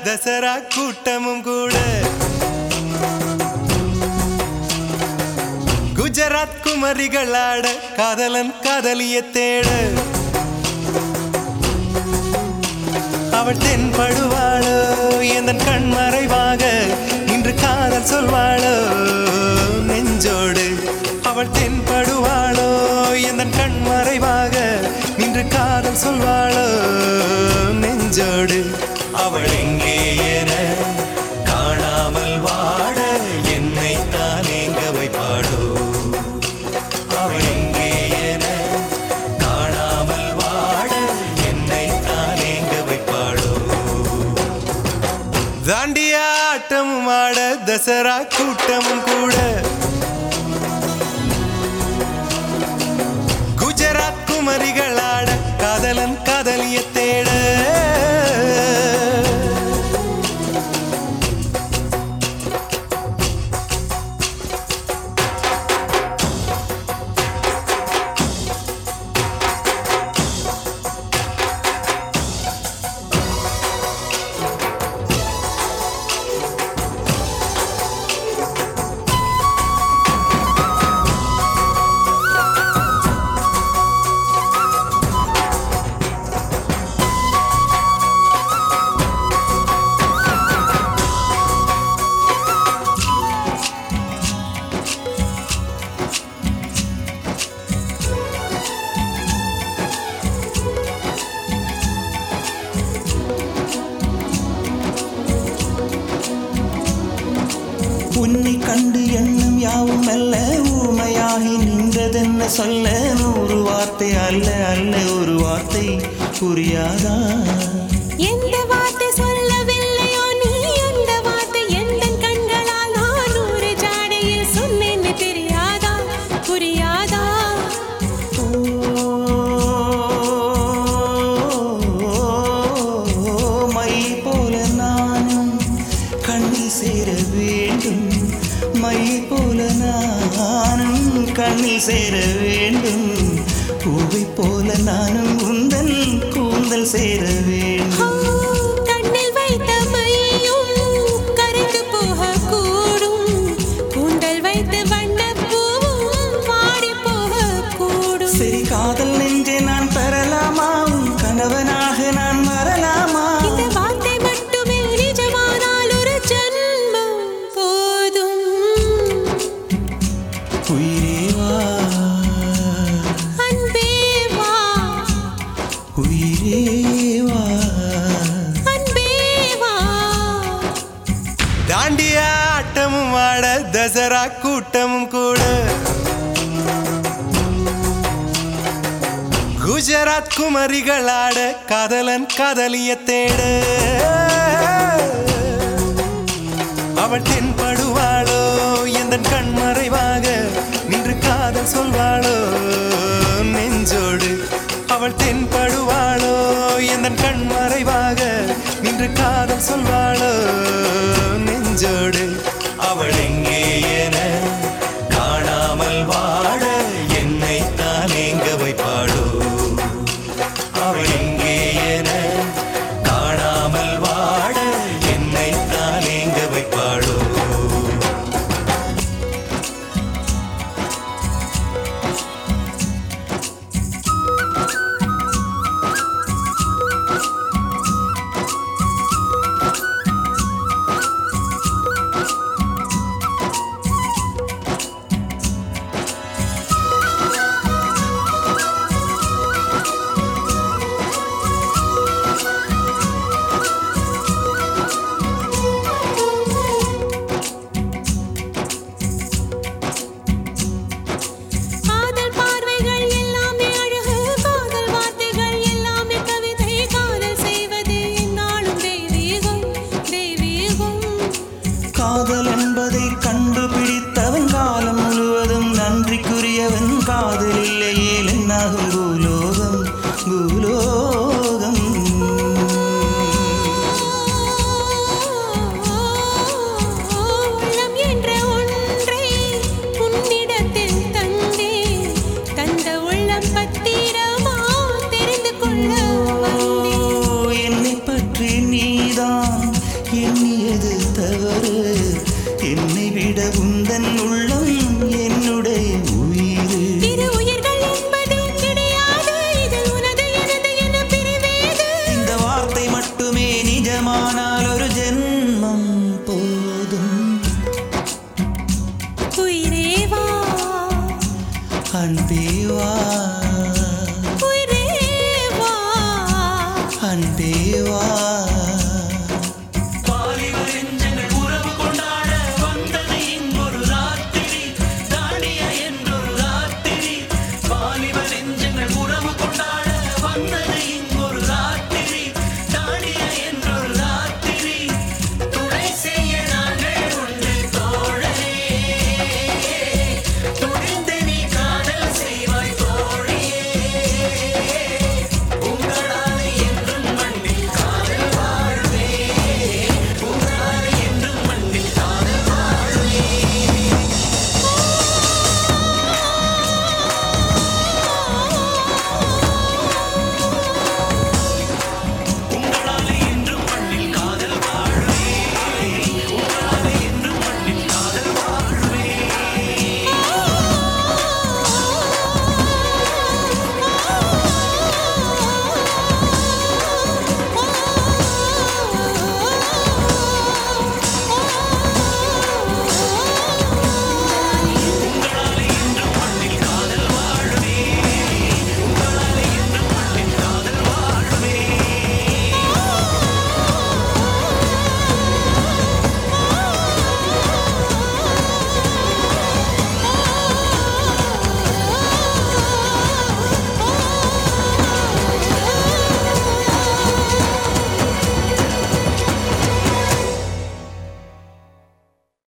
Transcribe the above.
தசரா கூட்டமும் கூட குஜராத் குமரிகளாட காதலன் காதலிய தேட அவள் தென்படுவாளோ எந்தன் கண் மறைவாக இன்று காதல் சொல்வாளோ நெஞ்சோடு அவள் தென்படுவாளோ எந்தன் கண் மறைவாக இன்று காதல் சொல்வாளோ நெஞ்சோடு அவள் எங்கே என காணாமல் வாட என்னை தான் எங்க வைப்பாளோ அவள் எங்கே என காணாமல் வாட என்னை தான் எங்க வைப்பாளோ தாண்டியா ஆட்டமும் ஆட தசரா கூட்டமும் கூட குஜராத் குமரிகள் ஆட காதலன் காதலிய தேட உன்னை கண்டு எண்ணம் யாவும் அல்ல ஊமையாகி நின்றதென்ன சொல்ல நூறு வார்த்தை அல்ல அல்ல ஒரு வார்த்தை புரியாதா எந்த வார்த்தை சொல்லவில்லையோ நீ அந்த வார்த்தை எந்தன் கண்களால் நான் ஒரு ஜாடையில் சொன்னேன்னு தெரியாதா புரியாதா ஓ, மை போல நானும் கண்ணில் சேர வேண்டும் மை போல நானும் கண்ணில் சேர வேண்டும் பூவை போல நானும் உந்தன் கூந்தல் சேர வேண்டும் ஆ, கண்ணில் வைத்த மையும் கரைந்து போகக்கூடும் கூந்தல் வைத்த வண்ணப்பூவும் வாடி போகக்கூடும் சரி காதல் நெஞ்சே நான் பெறலாமா உன் கணவனாக நான் வரலாமா இந்த வார்த்தை மட்டுமே நிஜமானால் ஒரு ஜன்மம் போதும் உயிரே வா அன்பே வா உயிரே வா அன்பே வா தாண்டியா ஆட்டமும் ஆட தசரா கூட்டமும் கூட குஜராத் குமரிகள் ஆட காதலன் காதலிய தேட அவள் தென்படுவாளோ எந்த கண் மறைவாக நின்று காதல் சொல்வாளோ நெஞ்சோடு அவள் தென்படுவாளோ எந்த கண் மறைவாக நின்று காதல் சொல்வாளோ நெஞ்சோடு அவள் எங்கே என காணாமல் வாட என்னை தான் எங்க வைப்பாளோ அவள் எங்கே என காணாமல் வாட என்னை தான் எங்க வைப்பாளோ காதல் பார்வைகள் எல்லாமே அழகு காதல் வார்த்தைகள் எல்லாமே கவிதை காதல் செய்வது என்னாலும் தெய்வீகம் தெய்வீகம் காதல் என்பதை கண்டுபிடித்தவன் காலம் முழுவதும் நன்றிக்குரியவன் காதல் இல்லையே என்னாகும் பூலோகம் பூலோகம் உள்ளம் என்ற ஒன்றை உன்னிடத்தில் தந்தே தந்த உள்ளம் பத்திரமா தெரிந்து கொள்ள வந்தேன் என்னை பற்றி நீதான் அன்பே வா